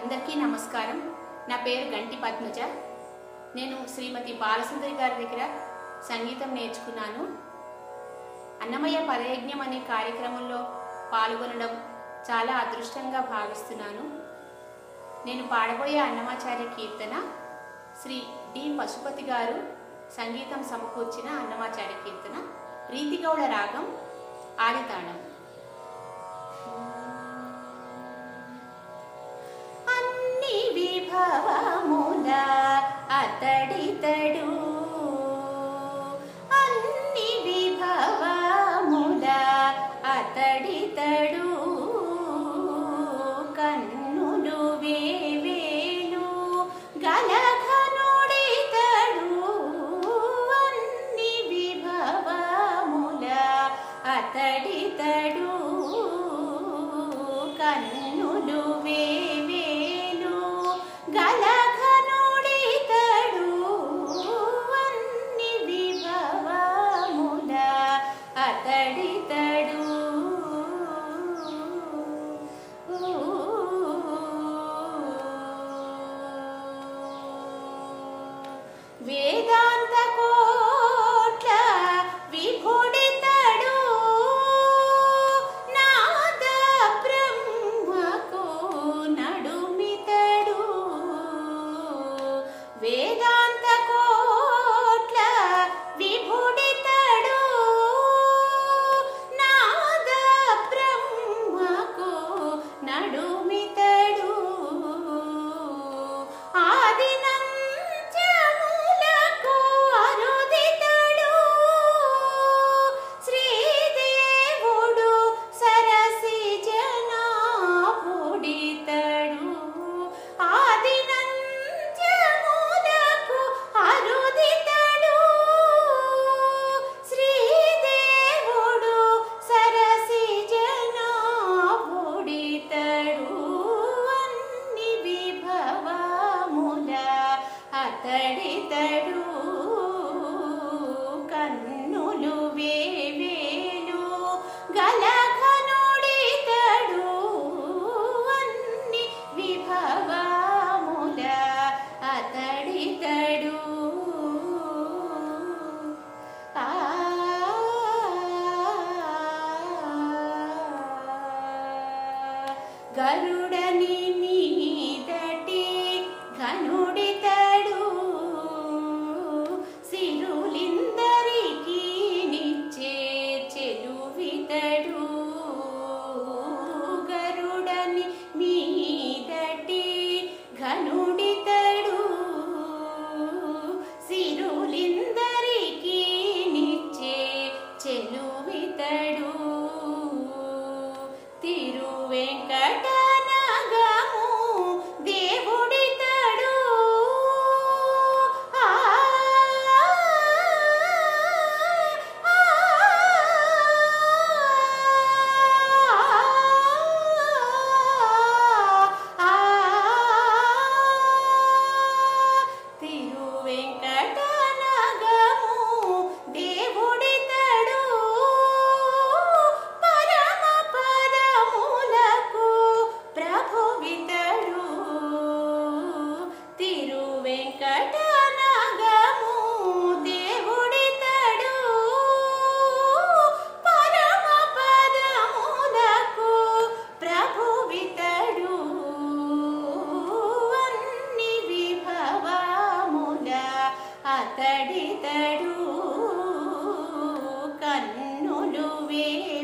అందరికీ నమస్కారం నా పేరు గంటి పద్మజ నేను శ్రీమతి బాలసుందరి గారి దగ్గర సంగీతం నేర్చుకున్నాను అన్నమయ్య పదయజ్ఞం అనే కార్యక్రమంలో పాల్గొనడం చాలా అదృష్టంగా భావిస్తున్నాను నేను పాడబోయే అన్నమాచార్య కీర్తన శ్రీ డి పశుపతి గారు సంగీతం సమకూర్చిన అన్నమాచార్య కీర్తన రీతిగౌడ రాగం ఆదితాళం అన్ని విభవముల అతడితడు అన్ని విభవముల అతడితడు కన్నులు వేవేలు గలఘనుడితడు అన్ని విభవముల అతడితడు కన్నులు వేవేలు గలఘనుడితడు అన్ని విభవముల అతడితడు వేదాంత కోట్ల విభుడితడు నాద బ్రహ్మకు నడుమితడు వేదాంత కోట్ల విభుడితడు నాద బ్రహ్మకు నడుమితడు ఆదినంత్యములకు అరుదితడు శ్రీదేవుడు సరసి జనాపుడితడు ఆదినంత్యములకు అరుదితడు శ్రీదేవుడు సరసి జనాపుడితడు అన్ని విభవముల అతడితడు కన్నులు వేవేలు గలఘనుడితడు అన్ని విభవముల అతడితడు ఆ గరుడని మీదటి ఘనుడితడు సిరులిందరికి నిచ్చే చెలువితడు గరుడని మీదటి ఘనుడితడు సిరులిందరికి నిచ్చే చెలువితడు తిరువెంకటనగము దేవుడితడు ఆ, ఆ, ఆ, తిరువెంకటనగము దేవుడితడు పరమ పదములకు ప్రభువితడు తిరువెంకటనగము దేవుడితడు పరమ పదములకు ప్రభువితడు అన్ని విభవముల అతడితడు కన్నులు వే